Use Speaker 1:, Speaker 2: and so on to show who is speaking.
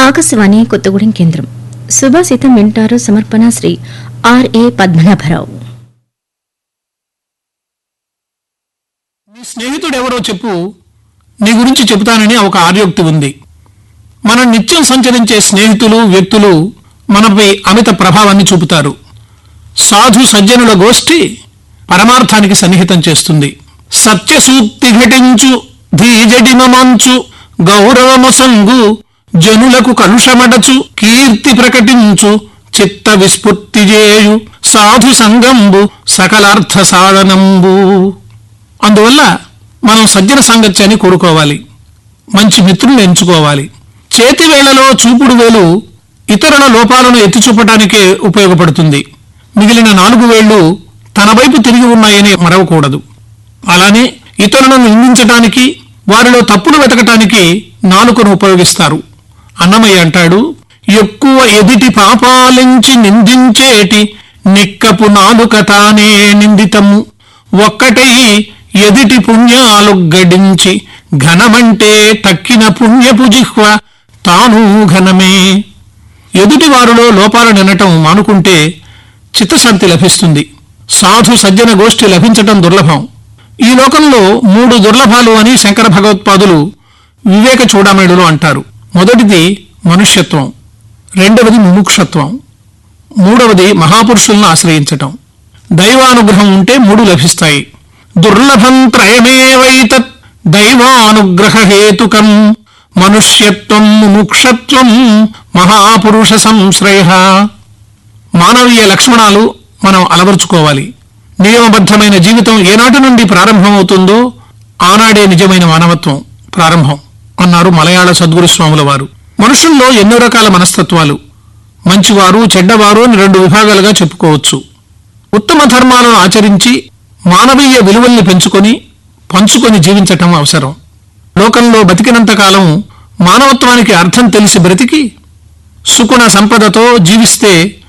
Speaker 1: ఆకాశవాణి కొత్తగూడెం కేంద్రం సుభాషితం వింటారు సమర్పణ శ్రీ ఆర్ఏ పద్మనాభరావు
Speaker 2: నీ స్నేహితుడెవరో చెప్పు నీ గురించి చెబుతానని ఒక ఆర్యోక్తి ఉంది మనం నిత్యం సంచరించే స్నేహితులు వ్యక్తులు మనపై అమిత ప్రభావాన్ని చూపుతారు సాధు సజ్జనుల గోష్ఠి పరమార్థానికి సన్నిహితం చేస్తుంది సత్యసూక్తి ఘటించు ధీజడిమమంచు గౌరవమసంగు జనులకు కలుషమడచు కీర్తి ప్రకటించు చిత్త విస్ఫుర్తి చేయు సాధు సంగంబు సకలార్థ సాధనంబు అందువల్ల మనం సజ్జన సాంగత్యాన్ని కోరుకోవాలి మంచి మిత్రుల్ని ఎంచుకోవాలి చేతి వేళలో చూపుడు వేలు ఇతరుల లోపాలను ఎత్తి చూపటానికే ఉపయోగపడుతుంది మిగిలిన నాలుగు వేళ్లు తన వైపు తిరిగి ఉన్నాయని మరవకూడదు అలానే ఇతరులను నిందించటానికి వారిలో తప్పులు వెతకటానికి నాలుకను ఉపయోగిస్తారు అన్నమయ్య అంటాడు ఎక్కువ ఎదిటి పాపాలించి నిందించేటి నిక్కపు నాలుక తానే నిందితము ఒక్కటై ఎదిటి పుణ్యాలు గడించి ఘనమంటే తక్కిన పుణ్యపు జిహ్వ తాను ఘనమే ఎదుటి వారిలో లోపాలు నినటం మానుకుంటే చిత్తశాంతి లభిస్తుంది సాధు సజ్జన గోష్ఠి లభించటం దుర్లభం ఈ లోకంలో మూడు దుర్లభాలు అని శంకర భగవత్పాదులు వివేక చూడమేడులో అంటారు మొదటిది మనుష్యత్వం రెండవది ముముక్షత్వం మూడవది మహాపురుషులను ఆశ్రయించటం దైవానుగ్రహం ఉంటే మూడు లభిస్తాయి దుర్లభం త్రయమేవైతత్ దైవానుగ్రహ హేతుకం మనుష్యత్వం ముముక్షత్వం మహాపురుష సంశ్రయ మానవీయ లక్షణాలు మనం అలవరుచుకోవాలి నియమబద్ధమైన జీవితం ఏనాటి నుండి ప్రారంభమవుతుందో ఆనాడే నిజమైన మానవత్వం ప్రారంభం అన్నారు మలయాళ సద్గురు స్వాముల వారు మనుషుల్లో ఎన్నో రకాల మనస్తత్వాలు మంచివారు చెడ్డవారు అని రెండు విభాగాలుగా చెప్పుకోవచ్చు ఉత్తమ ధర్మాలను ఆచరించి మానవీయ విలువల్ని పెంచుకొని పంచుకొని జీవించటం అవసరం లోకంలో బతికినంత కాలం మానవత్వానికి అర్థం తెలిసి బ్రతికి సుకుణ సంపదతో జీవిస్తే